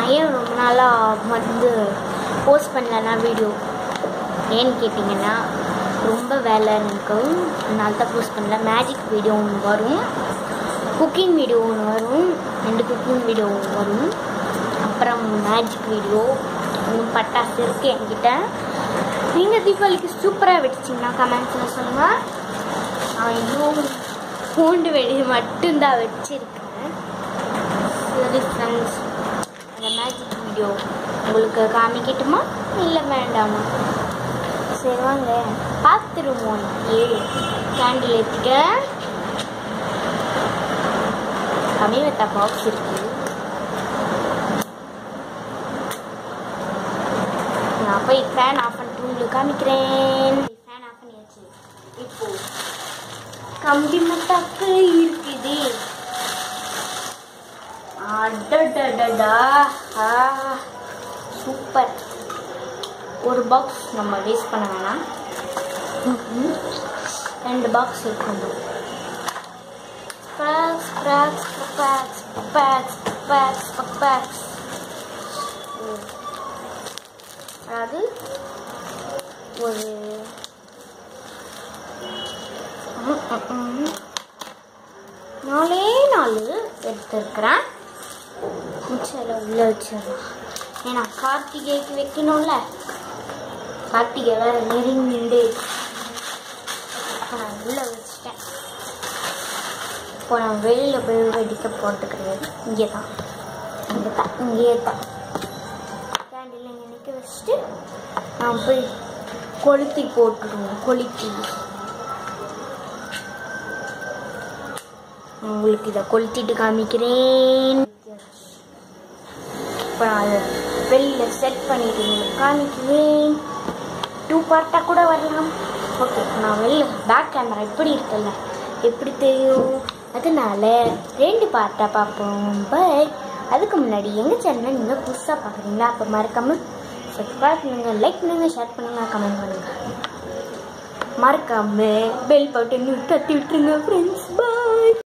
ஏன் ரொம்ப நாளாக வந்து போஸ்ட் பண்ணலன்னா வீடியோ ஏன்னு கேட்டிங்கன்னா ரொம்ப வேலை இருக்கும் அதனால தான் போஸ்ட் பண்ணல மேஜிக் வீடியோ ஒன்று வரும் குக்கிங் வீடியோ ஒன்று வரும் ரெண்டு குக்கிங் வீடியோ வரும் அப்புறம் மேஜிக் வீடியோ இன்னும் பட்டாசு இருக்குது என்கிட்ட நீங்கள் தீபாவளிக்கு சூப்பராக வெடிச்சிங்கன்னா கமெண்ட்ஸில் சொல்லுங்கள் நான் இன்னும் பூண்டு வெடி மட்டும்தான் வச்சுருக்கேன் சரி ஃப்ரெண்ட்ஸ் அந்த மேஜிக் வீடியோ உங்களுக்கு காமிக்கட்டுமா இல்லை வேண்டாமா சரி வாங்க பார்த்துருவோம் ஏ கேண்டில் ஏற்றிக்க கம்மிவத்தா பாக்ஸ் இருக்கு நான் போய் ஃபேன் ஆஃப் பண்ணிட்டு உங்களுக்கு காமிக்கிறேன் ஃபேன் ஆஃப் பண்ணியாச்சு இப்போ கம்பி மத்தாக்கு இருக்குது அடடடடா ஆ சூப்பர் ஒரு பாக்ஸ் நம்ம வேஸ்ட் பண்ண வேணாம் ம்ஹும். ரெண்டு பாக்ஸ் இருக்கணும் packs packs packs packs packs packs அதாவது ஒரு ம், ம், ம். நாலே நாலு எடுத்துருக்குறேன் மிச்சம் உள்ள வச்சிடலாம் ஏன்னா கார்த்திகைக்கு வைக்கணும்ல கார்த்திகை வேற நெருங்கிண்டு இப்போ நான் உள்ள வச்சுட்டேன் இப்போ நான் வெளியில் போய் வெடிக்க போட்டுக்கிறேன் இங்கே தான் இங்கே தான் இங்கே தான் கேண்டில் இங்கே நிற்க வச்சுட்டு நான் போய் கொளுத்தி போட்டுடுவோம் கொளுத்தி உங்களுக்கு இதை கொளுத்திட்டு காமிக்கிறேன் இப்போ நான் அதை வெளியில் செட் பண்ணிட்டு உங்களுக்கு காமிக்கிறேன் டூ பார்ட்டாக கூட வரலாம் ஓகே நான் வெளில பேக் கேமரா எப்படி இருக்குல்ல எப்படி தெரியும் அதனால ரெண்டு பார்ட்டாக பார்ப்போம் பட் அதுக்கு முன்னாடி எங்கள் சேனலை நீங்கள் புதுசாக பார்க்குறீங்களா அப்போ மறக்காமல் சப்ஸ்கிரைப் பண்ணுங்கள் லைக் பண்ணுங்கள் ஷேர் பண்ணுங்கள் கமெண்ட் பண்ணுங்கள் மறக்காம பெல் பட்டன் தட்டி விட்டுருங்க ஃப்ரெண்ட்ஸ்